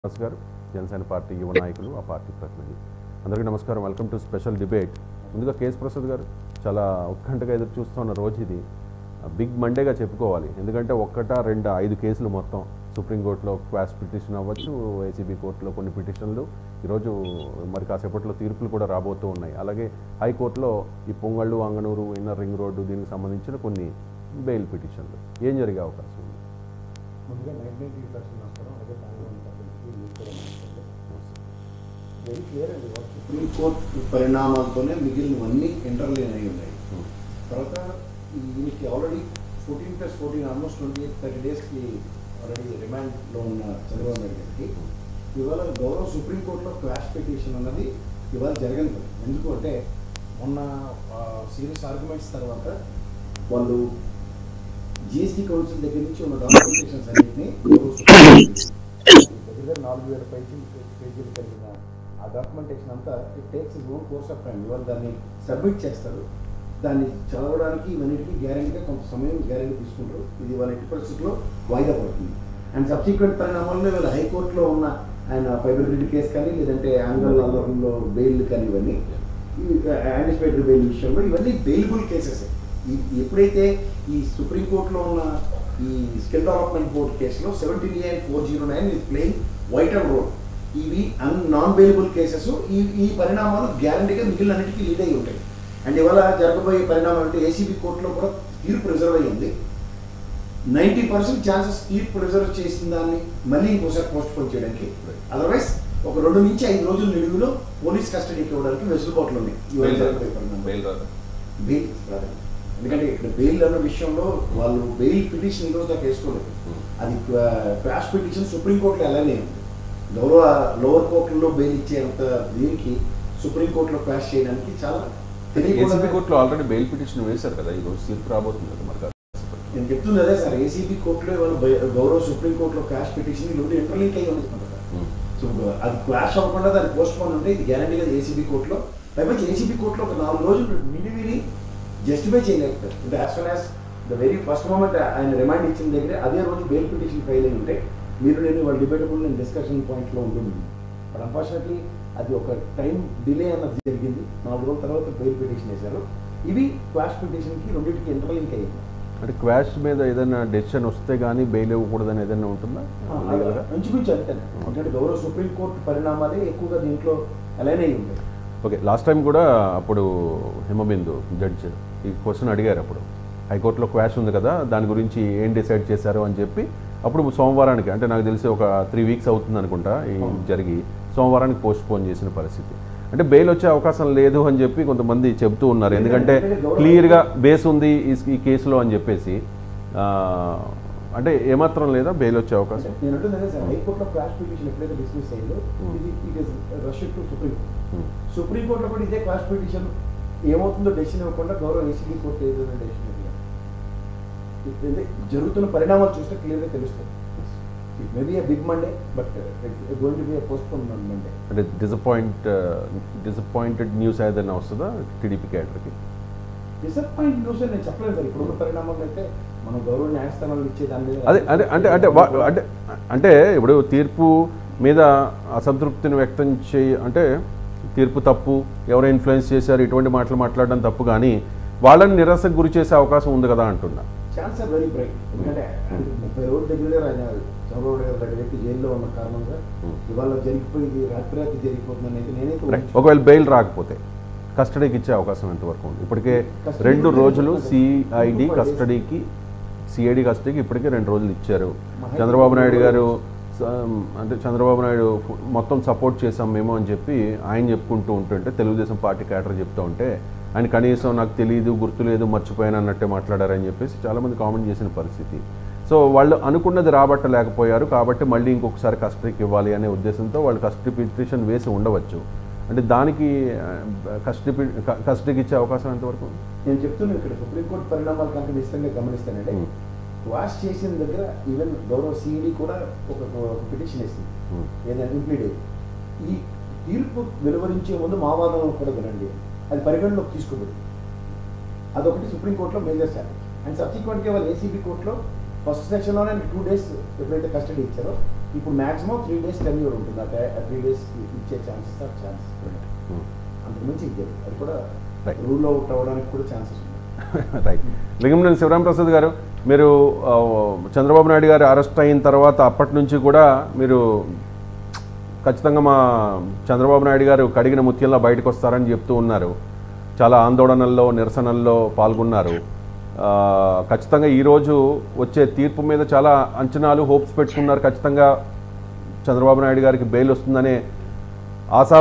శ్రీనివాస్ గారు జనసేన పార్టీ యువ నాయకులు ఆ పార్టీ ప్రతినిధి అందరికీ నమస్కారం వెల్కమ్ టు స్పెషల్ డిబేట్ ముందుగా కేఎస్ ప్రసాద్ గారు చాలా ఉత్కంఠగా ఎదురు చూస్తున్న రోజు ఇది బిగ్ మండేగా చెప్పుకోవాలి ఎందుకంటే ఒక్కట రెండు ఐదు కేసులు మొత్తం సుప్రీంకోర్టులో క్వాష్ పిటిషన్ అవ్వచ్చు ఏసీబీ కోర్టులో కొన్ని పిటిషన్లు ఈరోజు మరి కాసేపట్లో తీర్పులు కూడా రాబోతూ ఉన్నాయి అలాగే హైకోర్టులో ఈ పొంగళ్ళు అంగనూరు ఇన్నర్ రింగ్ రోడ్డు దీనికి సంబంధించిన కొన్ని బెయిల్ పిటిషన్లు ఏం జరిగే అవకాశం ఉంది ముందుగా నైన్ నైన్టీ పర్సెంట్ నమస్కారం అదే ప్యానల్ ఉంటుంది మీకు కూడా నమస్కారం వెరీ క్లియర్ అండి వాట్ సుప్రీం కోర్టు పరిణామాలతోనే మిగిలినవన్నీ ఇంటర్లీన్ అయి ఉన్నాయి తర్వాత దీనికి already fourteen plus fourteen almost twenty eight thirty డేస్కి ఆల్రెడీ రిమాండ్లో ఉన్న చంద్రబాబు నాయుడు గారికి ఇవాళ గౌరవ సుప్రీంకోర్టులో క్లాష్ పిటిషన్ అన్నది ఇవాళ జరగదు ఎందుకు అంటే మొన్న సీరియస్ ఆర్గ్యుమెంట్స్ తర్వాత వాళ్ళు జిఎస్టీ కౌన్సిల్ దగ్గర నుంచి ఉన్న డాక్యుమెంటేషన్స్ అన్నింటినీ గౌరవ సుప్రీం దగ్గర నాలుగు వేల పేజీలు పేజీలు కలిగిన ఆ డాక్యుమెంటేషన్ అంతా it takes its own course of time ఇవాళ దాన్ని సబ్మిట్ చేస్తారు దాన్ని చదవడానికి ఇవన్నిటికీ గ్యారెంటీగా కొంత సమయం గ్యారెంటీ తీసుకుంటారు ఇది వాళ్ళ ఎట్టి పరిస్థితుల్లో వాయిదా పడుతుంది అండ్ సబ్సిక్వెంట్ పరిణామాల్లో వీళ్ళ హైకోర్టులో ఉన్న ఆయన ఫైబర్ కేసు కానీ లేదంటే యాంగల్ ఆందోళనలో బెయిల్ కానీ ఇవన్నీ యాంటిసిపేటరీ బెయిల్ విషయంలో ఇవన్నీ బెయిలబుల్ కేసెస్ ఎప్పుడైతే ఈ సుప్రీంకోర్టులో ఉన్న ఈ స్కిల్ డెవలప్మెంట్ బోర్డ్ కేసులో seventeen A four zero nine is playing white and road ఇవి అన్ నాన్ బెయిలబుల్ కేసెస్ ఈ ఈ పరిణామాలు గ్యారంటీగా మిగిలిన అన్నిటికీ లీడ్ అయి ఉంటాయి అండ్ ఇవాళ జరగబోయే పరిణామం అంటే ఏసీబీ కోర్టులో కూడా తీర్పు రిజర్వ్ అయ్యింది నైంటీ పర్సెంట్ ఛాన్సెస్ తీర్పు రిజర్వ్ చేసిన దాన్ని మళ్ళీ ఇంకోసారి పోస్ట్ పోన్ చేయడానికి అదర్వైజ్ ఒక రెండు నుంచి ఐదు రోజుల నిడుగులో పోలీస్ కస్టడీకి ఇవ్వడానికి వెసులుబాట్లు ఉన్నాయి ఇవాళ జరగబోయే పరిణామం బెయిల్ రాదు బెయిల్ రాదండి ఎందుకంటే ఇక్కడ బెయిల్ అన్న విషయంలో వాళ్ళు బెయిల్ పిటిషన్ ఈ రోజు దాకా వేసుకోలేదు అది క్రాష్ పిటిషన్ సుప్రీంకోర్టులో అలానే ఉంది గౌరవ లోవర్ కోర్టులో బెయిల్ ఇచ్చేంత దీనికి సుప్రీంకోర్టులో క్రాష్ చేయడానికి చాలా ఏసీబీ తెలియకుండా కోర్టులో ఆల్రెడీ బెయిల్ పిటిషన్ వేశారు కదా ఈ రోజు తీర్పు రాబోతుంది కదా మరి నేను చెప్తుంది అదే సార్ ఏసీబీ కోర్టులో ఇవాళ బై- గౌరవ సుప్రీంకోర్టులో క్రాష్ పిటిషన్ రెండు ఇంటర్లింక్ అయ్యి ఉంది సార్ సో అది క్లాష్ అవ్వకుండా దాన్ని పోస్ట్ పోన్ ఉంటే ఇది గ్యారంటీగా ఏసీబీ కోర్టులో పైపచ్చి ఏసీబీ కోర్టులో ఒక నాలుగు రోజులు విని విని జస్టిఫై చేయలేకపోతారు అంటే as soon as the very first moment ఆయన రిమైండ్ ఇచ్చిన దగ్గరే అదే రోజు బెయిల్ పిటిషన్ ఫైల్ అయి ఉంటే మీరు నేను వాళ్ళు డిబేటబుల్ నేను డిస్కషన్ పాయింట్లో ఉంటుంది బట్ అన్ఫార్చునేట్లీ అది ఒక టైం డిలే అన్నది జరిగింది నాలుగు రోజుల తర్వాత బెయిల్ పిటిషన్ వేశారు ఇవి క్లాష్ పిటిషన్కి రెండింటికి ఇంటర్లింక్ అయ్యింది అంటే క్వాష్ మీద ఏదైనా డెసిషన్ వస్తే కానీ బెయిల్ ఇవ్వకూడదని ఏదైనా ఉంటుందా లీగల్గా ఇంచుమించు అంతే ఎందుకంటే గౌరవ సుప్రీంకోర్టు పరిణామాలే ఎక్కువగా దీంట్లో అలైన్ అయి ఉంటాయి ఓకే లాస్ట్ టైం కూడా అప్పుడు హిమబిందు జడ్జ్ ఈ క్వశ్చన్ అడిగారు అప్పుడు హైకోర్టులో క్వాష్ ఉంది కదా దాని గురించి ఏం డిసైడ్ చేశారు అని చెప్పి అప్పుడు సోమవారానికి అంటే నాకు తెలిసి ఒక త్రీ వీక్స్ అవుతుంది అనుకుంటా ఈ జరిగి సోమవారానికి పోస్ట్ పోన్ చేసిన పరిస్థితి అంటే బెయిల్ వచ్చే అవకాశం లేదు అని చెప్పి కొంతమంది చెబుతూ ఉన్నారు ఎందుకంటే క్లియర్గా బేస్ ఉంది ఈ- ఈ కేసులో అని చెప్పేసి ఆ, అంటే ఏమాత్రం లేదా బెయిల్ వచ్చే అవకాశం నేను అంటుంది అదే సార్ హైకోర్టులో క్లాష్ పిటిషన్ ఎప్పుడైతే డిస్మిస్ అయిందో Hmm. ఇది it is rush to supreme Hmm. సుప్రీంకోర్టులో కూడా ఇదే క్లాష్ పిటిషన్ ఏమవుతుందో డెసిషన్ ఇవ్వకుండా గౌరవ ఏసీబీ కోర్టు ఏదైనా డెసిషన్ జరుగుతున్న పరిణామాలు చూస్తే క్లియర్గా తెలుస్తుంది it may be a big Monday but going to be a postpone Monday అంటే డిసప్పాయింట్ డిసప్పాయింటెడ్ న్యూస్ ఏదైనా వస్తుందా టీడీపీ క్యాడర్కి డిసప్పాయింట్ న్యూస్ నేను చెప్పలేదు సార్ ఇప్పుడున్న పరిణామాలు అయితే మనం గౌరవ న్యాయస్థానాలు ఇచ్చే దాని మీద అదే అంటే అంటే అంటే వా- అంటే అంటే ఇప్పుడు తీర్పు మీద అసంతృప్తిని వ్యక్తం చేయ అంటే తీర్పు తప్పు ఎవరు ఇన్ఫ్లుయెన్స్ చేశారు ఇటువంటి మాటలు మాట్లాడడం తప్పు కానీ వాళ్ళని నిరాశకు గురి చేసే అవకాశం ఉంది కదా అంటున్నా ఛాన్స్ ఆర్ వెరీ బ్రైట్ ఎందుకంటే ఆయన ముప్పై రోజుల దగ్గర ఆయన చంద్రబాబు నాయుడు గారి వ్యక్తి జైల్లో ఉన్న కారణంగా Hmm. ఇవాళ జరిగిపోయింది రాత్రి రాత్రి జరిగిపోతుందని అయితే నేనైతే రైట్ ఒకవేళ బెయిల్ రాకపోతే కస్టడీకి ఇచ్చే అవకాశం ఎంతవరకు ఉంది ఇప్పటికే Custody రెండు కూడా రోజులు లేదు. CID Two days. కస్టడీకి సిఐడి కస్టడీకి ఇప్పటికే రెండు రోజులు ఇచ్చారు మహా- చంద్రబాబు నాయుడు గారు స- అంటే చంద్రబాబు నాయుడు ఫు- మొత్తం సపోర్ట్ చేసాం మేము అని చెప్పి ఆయన చెప్పుకుంటూ ఉంటుంటే తెలుగుదేశం పార్టీ క్యాటర్ చెప్తూ ఉంటే ఆయన కనీసం నాకు తెలియదు గుర్తులేదు మర్చిపోయాను అన్నట్టే మాట్లాడారని చెప్పేసి చాలామంది కామెంట్ చేసిన పరిస్థితి సో వాళ్ళు అనుకున్నది రాబట్టలేకపోయారు కాబట్టి మళ్ళీ ఇంకొకసారి కస్టడీకి ఇవ్వాలి అనే ఉద్దేశంతో వాళ్ళు కస్టడీ పిటిషన్ వేసి ఉండవచ్చు అంటే దానికి కస్టడీ కస్టడీకి ఇచ్చే అవకాశం ఎంతవరకు ఉంది? నేను చెప్తున్నాను ఇక్కడ సుప్రీంకోర్టు పరిణామాలు కనుక నిశ్చితంగా గమనిస్తానంటే Hmm. వాష్ చేసిన దగ్గర ఈవెన్ గౌరవ సిఈడి కూడా ఒక ఒక పిటిషన్ వేసింది Hmm. ఏదైనా ఇంప్లీడ్ అయ్యి ఈ తీర్పు వెలువరించే ముందు మా వాదనలు కూడా వినండి అది పరిగణలోకి తీసుకోబడి అదొకటి సుప్రీంకోర్టులో మేజర్ ఛాలెంజ్ అండ్ సబ్సిక్వెంట్గా వాళ్ళు ఏసీబీ కోర్టులో ఫస్ట్ సెక్షన్లోనే టూ డేస్ ఎప్పుడైతే కస్టడీ ఇచ్చారో ఇప్పుడు మాక్సిమం త్రీ డేస్ టెన్యూర్ ఉంటుంది ఆ త్రీ డేస్ ఇచ్చే ఛాన్సెస్ ఆర్ ఛాన్స్ ఉమ్. అంతకుమించి ఇచ్చారు అది కూడా Right. రూల్ అవుట్ అవ్వడానికి కూడా ఛాన్సెస్ ఉన్నాయి రైట్ లింగంనేని శివరాం ప్రసాద్ గారు మీరు ఆ, చంద్రబాబు నాయుడు గారు అరెస్ట్ అయిన తర్వాత అప్పటి నుంచి కూడా మీరు ఖచ్చితంగా మా చంద్రబాబు నాయుడు గారు కడిగిన ముత్యంలో బయటకు వస్తారని చెప్తూ ఉన్నారు చాలా ఆందోళనల్లో నిరసనల్లో పాల్గొన్నారు ఆ, ఖచ్చితంగా ఈరోజు వచ్చే తీర్పు మీద చాలా అంచనాలు హోప్స్ పెట్టుకున్నారు ఖచ్చితంగా చంద్రబాబు నాయుడు గారికి బెయిల్ వస్తుందనే ఆశా